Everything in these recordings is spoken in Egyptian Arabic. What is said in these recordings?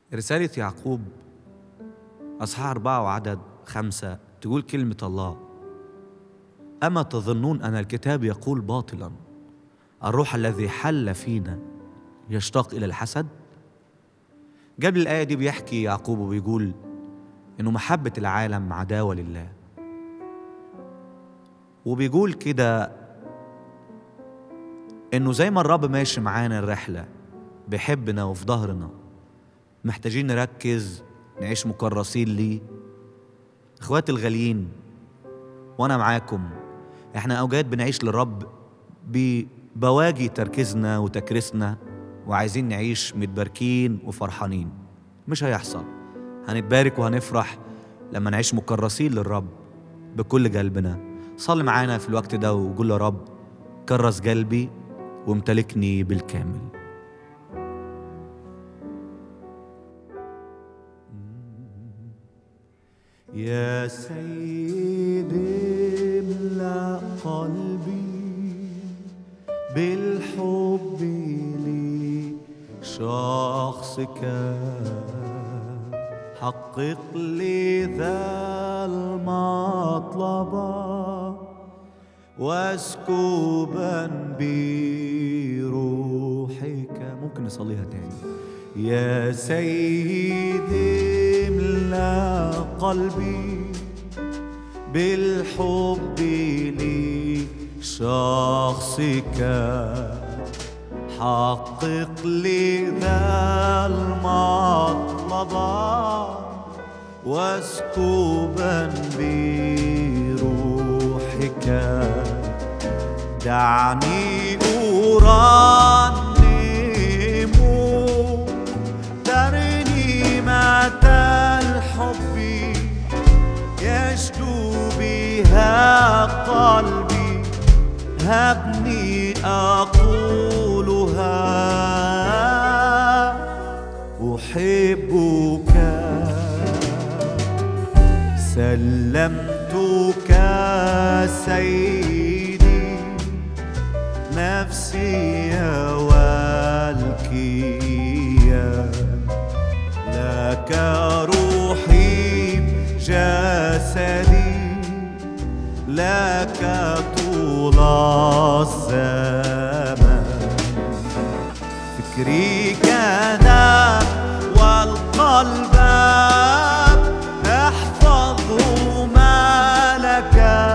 رسالة يعقوب أصحاح أربعة وعدد خمسة تقول كلمة الله أما تظنون أن الكتاب يقول باطلا الروح الذي حل فينا يشتاق إلى الحسد قبل الآية دي بيحكي يعقوب وبيقول إنه محبة العالم عداوة لله وبيقول كده إنه زي ما الرب ماشي معانا الرحلة بيحبنا وفي ظهرنا محتاجين نركز نعيش مكرسين ليه اخواتي الغاليين وانا معاكم احنا اوجات بنعيش للرب ببواجي تركيزنا وتكريسنا وعايزين نعيش متباركين وفرحانين مش هيحصل هنتبارك وهنفرح لما نعيش مكرسين للرب بكل قلبنا صلي معانا في الوقت ده وقول يا رب كرس قلبي وامتلكني بالكامل يا سيدي املأ قلبي بالحب لشخصك حقق لي ذا المطلب واسكبا بروحك ممكن نصليها تاني يا سيدي املا قلبي بالحب لشخصك حقق لي ذا المطلب واسكبا بروحك دعني أرنم ترنيمة الحب يشدو بها قلبي هبني أقولها أحبك سلمتك سيدي نفسي والكيان لك روحي جسدي لك طول الزمان فكري كان والقلب احفظه ما لك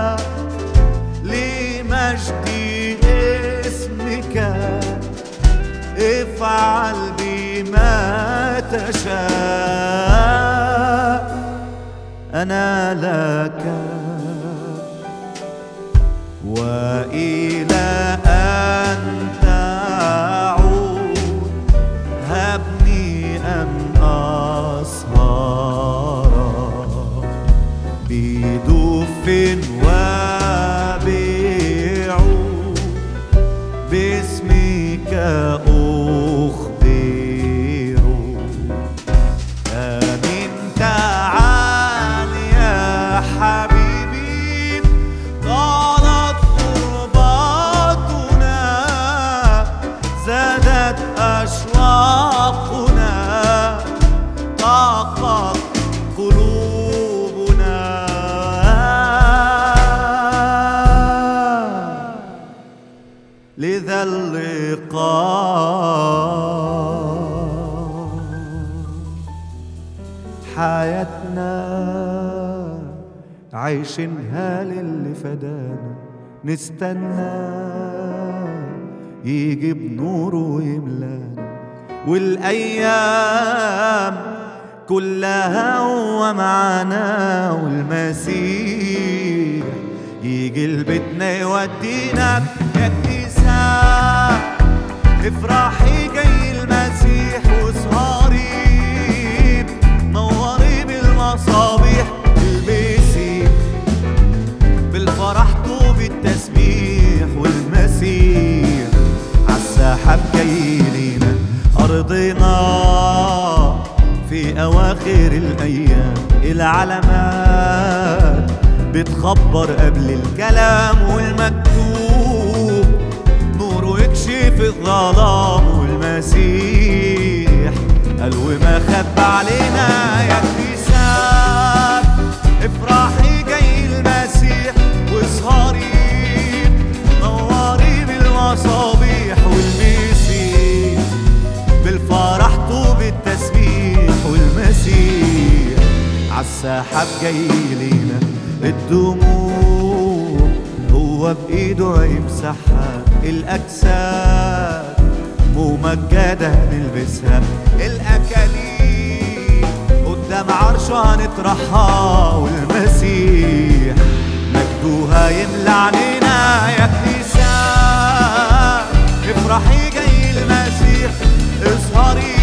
لمجد اسمك افعل بما تشاء انا لك والى ان تعود هبني ان اسهر بدف وبعود باسمك أخبر آمين تعال يا حبيبي طالت قرباتنا زادت أشواقنا طاقت قلوبنا لذا اللقاء حياتنا عايشينها للي فدانا نستنى يجي بنوره ويملانا والايام كلها هو معانا والمسيح يجي لبيتنا يودينا يا كنيسة افرحي جاي المسيح واسهري نوري بالمصابيح البسي بالفرح طوب التسبيح والمسيح عالسحاب جاي لينا أرضنا في أواخر الأيام العلامات بتخبر قبل الكلام والمكتوب نوره يكشف الظلام والمسيح قال وما خاف شاب علينا يا كنيسات افرحي جاي المسيح واسهري نوري بالمصابيح والمسيح بالفرح طوب التسبيح والمسيح عالسحاب جاي لينا الدموع هو بإيده يمسحها الأجساد ممجدة نلبسها الأكاليل قدام عرشه هنطرحها والمسيح مجدوها يملى علينا يا كنيسة افرحي جاي المسيح اسهري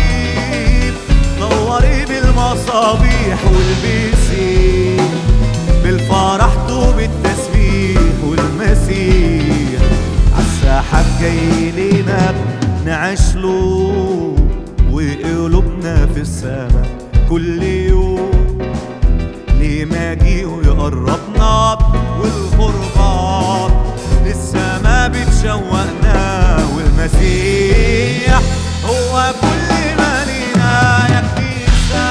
نوري بالمصابيح والبيسي بالفرح طوب التسبيح والمسيح عالسحاب جاي لينا نعيش له وقلوبنا في السماء كل يوم ليه مجيئه يقربنا والغربات للسما بتشوقنا والمسيح هو كل ما لينا يا كنيسة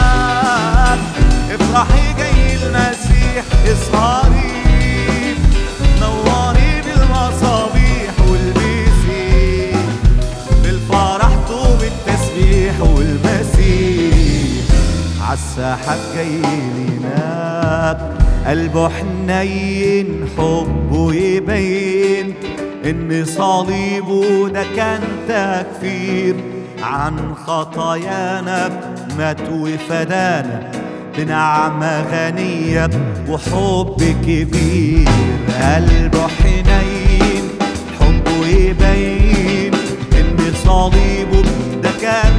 افرحي جاي المسيح اسهري نوري بالمصابيح والمسيح بالفرح طوب التسبيح والمسيح عالسحاب جاي لينا قلبه حنين حبه يبين ان صليبه ده كان تكفير عن خطايانا مات وفدانا بنعمة غنية وحب كبير قلبه حنين حبه يبين ان صليبه ده كان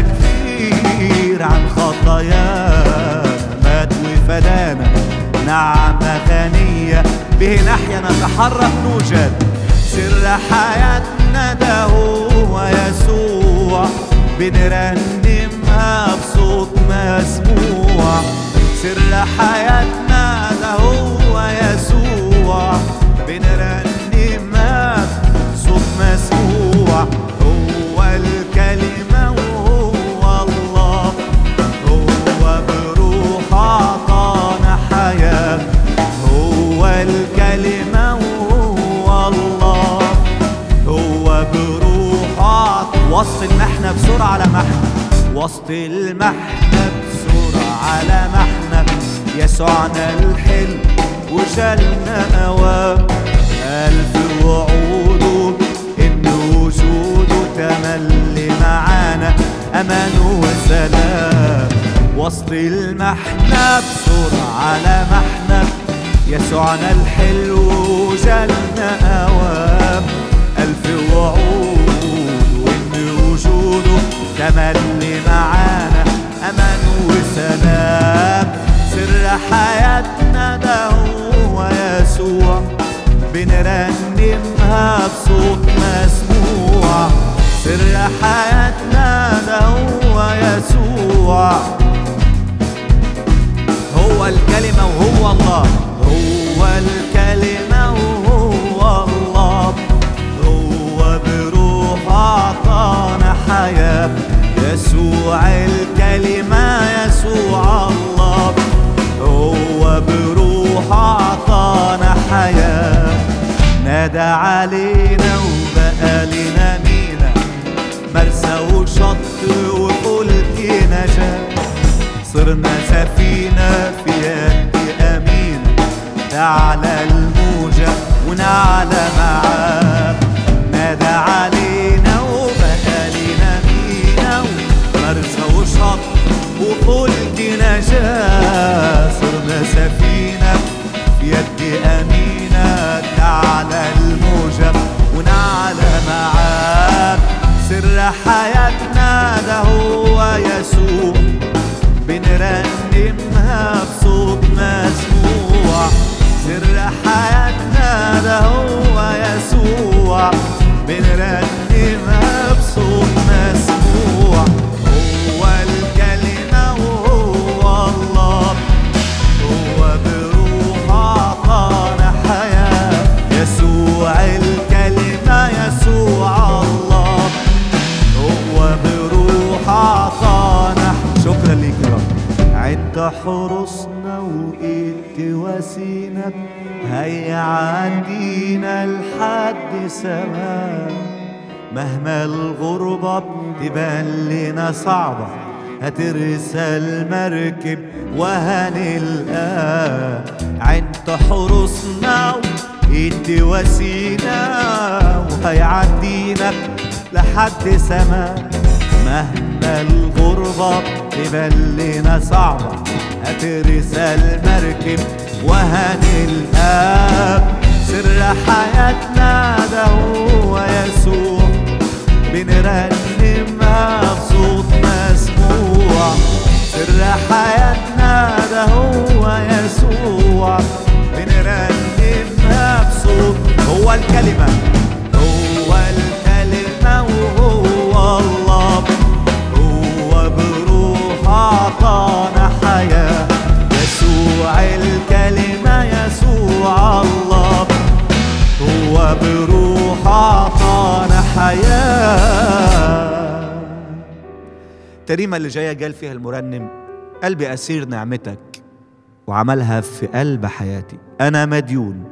تكفير عن خطايانا مات وفدانا نعمة غنية به نحيا نتحرك نوجد سر حياتنا ده هو يسوع بنرنمها بصوت مسموع سر حياتنا ده هو يسوع بنرنمها بصوت مسموع هو الكلمة وهو الله هو بروح أعطانا حياة هو الكلمة وهو الله هو بروح أعط وسط المحنة بسرعة على محنة وسط المحنة بسرعة على محنة يسوعنا الحلم وشالنا أوام ألف وعوده إن وجوده تملي معانا أمان وسلام وسط المحنة بسرعة على محنة يسوعنا الحلو جالنا أوام ألف وعود وإن وجوده تملي معانا أمان وسلام سر حياتنا ده هو يسوع بنرنمها بصوت مسموع سر حياتنا ده هو يسوع هو الكلمة وهو الله هو الكلمة وهو الله هو بروح أعطانا حياة يسوع الكلمة يسوع الله هو بروح أعطانا حياة نادى علينا وبقى لنا مينا مرسى وشط وفلك نجاة صرنا سفينة في يد أمين تعلى الموجة ونعلى معاه نادى علينا وبقى لنا مينا ومرسى وشط وفلك نجاة صرنا سفينة في يد أمينة تعلى الموجة ونعلى معاه سر حياتنا ده هو يسوع بنرنمها بصوت مسموع سر حياتنا ده هو يسوع بنرنمها بصوت مسموع هو الكلمة وهو الله هو بروح أعطانا حياة يسوع الكلمة يسوع الله هو بروح أعطانا شكرا لي انت حرسنا وايد تواسينا هيعدينا لحد سماء مهما الغربة تبان لنا صعبة هترسل مركب وهنلقاه عند حرسنا وايد تواسينا وهيعدينا لحد سماء مهما الغربة تبان لنا صعبة هترسل مركب وهنلقاه سر حياتنا ده هو يسوع بنرنمها بصوت مسموع سر حياتنا ده هو يسوع بنرنمها بصوت هو الكلمة هو الكلمة وهو الله هو بروح أعطانا حياة يسوع الكلمة يسوع الله هو بروح أعطانا حياة التريمة اللي جاية قال فيها المرنم قلبي أسير نعمتك وعملها في قلب حياتي أنا مديون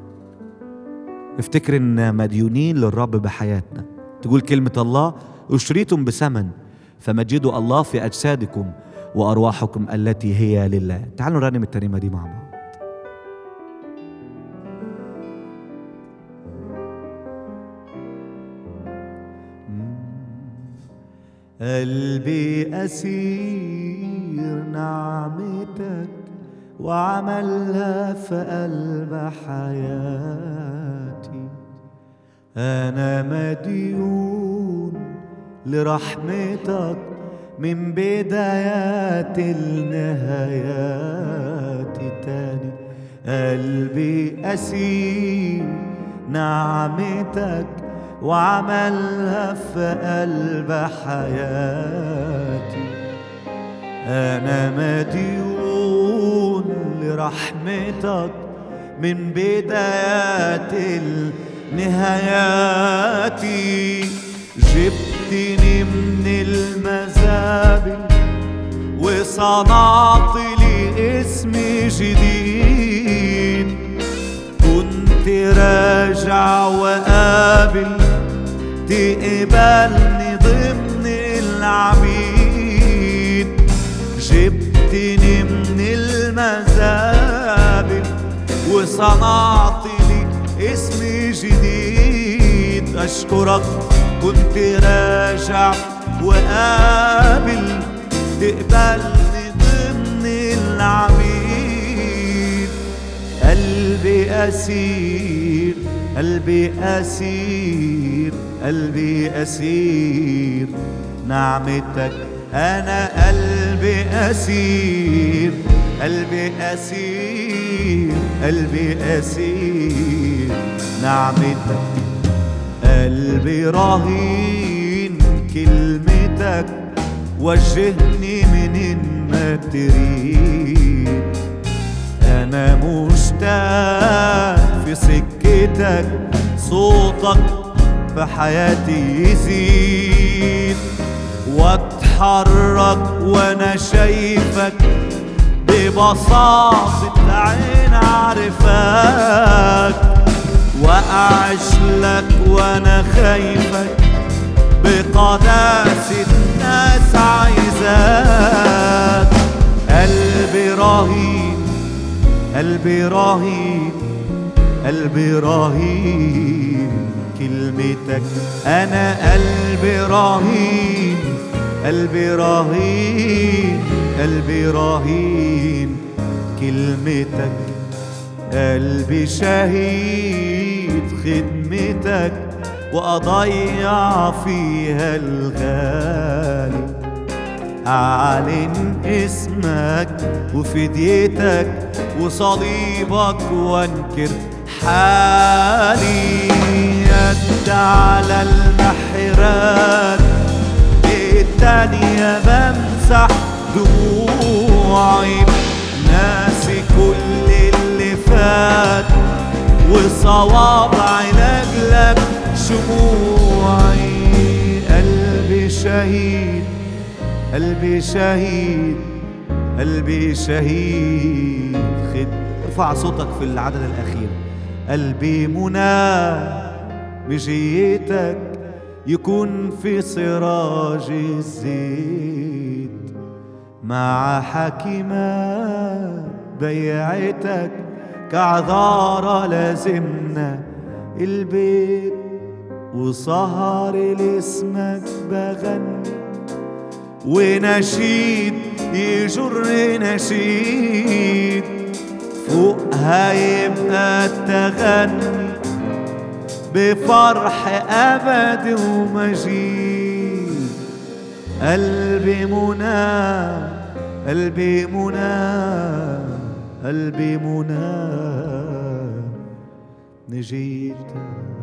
افتكر إن مديونين للرب بحياتنا تقول كلمة الله اشتريتم بثمن فمجدوا الله في أجسادكم وأرواحكم التي هي لله تعالوا نرنم التريمة دي مع بعض قلبي أسير نعمتك وعملها في قلب حياتي أنا مديون لرحمتك من بدايات النهايات تاني قلبي أسير نعمتك وعملها في قلب حياتي أنا مديون لرحمتك من بدايات النهايات جبتني من المزابل وصنعت لي اسم جديد كنت راجع وقابل تقبلني ضمن العبيد جبتني من المزابل وصنعت لي اسم جديد أشكرك كنت راجع وقابل تقبلني ضمن العبيد قلبي أسير قلبي أسير قلبي أسير نعمتك أنا قلبي أسير قلبي أسير قلبي أسير نعمتك قلبي رهين كلمتك وجهني من ما تريد أنا مشتاق في سكتك صوتك في حياتي يزيد واتحرك وانا شايفك ببساطة عين عارفك وأعيش لك وانا خايفك بقداسة ناس عايزاك قلبي رهين قلبي رهين قلبي رهين كلمتك أنا قلبي رهين قلبي رهين قلبي رهين كلمتك قلبي شهيد خدمتك وأضيع فيها الغالي أعلن اسمك وفديتك وصليبك وانكر حالي يد على المحرات التانية بمسح دموعي ناسي كل اللي فات وصوابعي لاجلك شموعي قلبي شهيد قلبي شهيد قلبي شهيد خد ارفع صوتك في العدد الأخير قلبي منى بجيتك يكون في سراج الزيت مع حكيمات بيعتك كعذارة لازمنا البيت وسهر لاسمك بغني ونشيد يجر نشيد فوقها يبقى التغني بفرح أبد ومجيد قلبي منى قلبي منى قلبي منى نجيتك